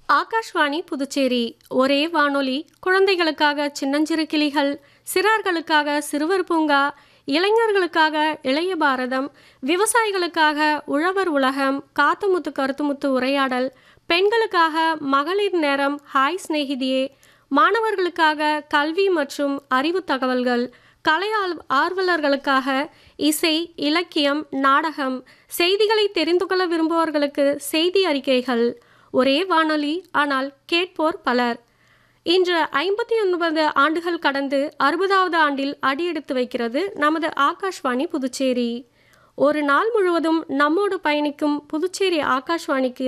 ஆகாஷ்வாணி புதுச்சேரி ஒரே வானொலி குழந்தைகளுக்காக சின்னஞ்சிறு கிளிகள் சிறார்களுக்காக சிறுவர் பூங்கா இளைஞர்களுக்காக இளைய பாரதம் விவசாயிகளுக்காக உழவர் உலகம் காத்துமுத்து கருத்துமுத்து உரையாடல் பெண்களுக்காக மகளிர் நேரம் ஹாய் சிநேகிதியே மாணவர்களுக்காக கல்வி மற்றும் அறிவு தகவல்கள் கலை ஆல்- ஆர்வலர்களுக்காக இசை இலக்கியம் நாடகம் செய்திகளை தெரிந்து கொள்ள விரும்புபவர்களுக்கு செய்தி அறிக்கைகள் ஒரே வானொலி ஆனால் கேட்போர் பலர் இன்று ஐம்பத்தி ஒன்பது ஆண்டுகள் கடந்து அறுபதாவது ஆண்டில் அடியெடுத்து வைக்கிறது நமது ஆகாஷ்வாணி புதுச்சேரி ஒரு நாள் முழுவதும் நம்மோடு பயணிக்கும் புதுச்சேரி ஆகாஷ்வாணிக்கு